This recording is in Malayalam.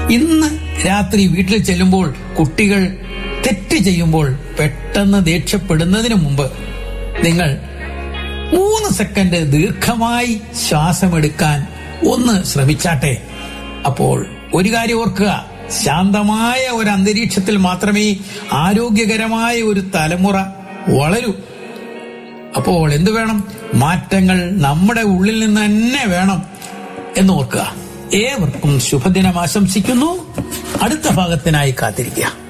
ഇന്ന് രാത്രി വീട്ടിൽ ചെല്ലുമ്പോൾ കുട്ടികൾ തെറ്റ് ചെയ്യുമ്പോൾ പെട്ടെന്ന് ദേഷ്യപ്പെടുന്നതിന് മുമ്പ് നിങ്ങൾ മൂന്ന് സെക്കൻഡ് ദീർഘമായി ശ്വാസമെടുക്കാൻ ഒന്ന് ശ്രമിച്ചാട്ടെ അപ്പോൾ ഒരു കാര്യം ഓർക്കുക ശാന്തമായ ഒരു അന്തരീക്ഷത്തിൽ മാത്രമേ ആരോഗ്യകരമായ ഒരു തലമുറ വളരൂ അപ്പോൾ എന്തു വേണം മാറ്റങ്ങൾ നമ്മുടെ ഉള്ളിൽ നിന്ന് തന്നെ വേണം എന്ന് ഓർക്കുക ഏവർക്കും ശുഭദിനം ആശംസിക്കുന്നു അടുത്ത ഭാഗത്തിനായി കാത്തിരിക്കുക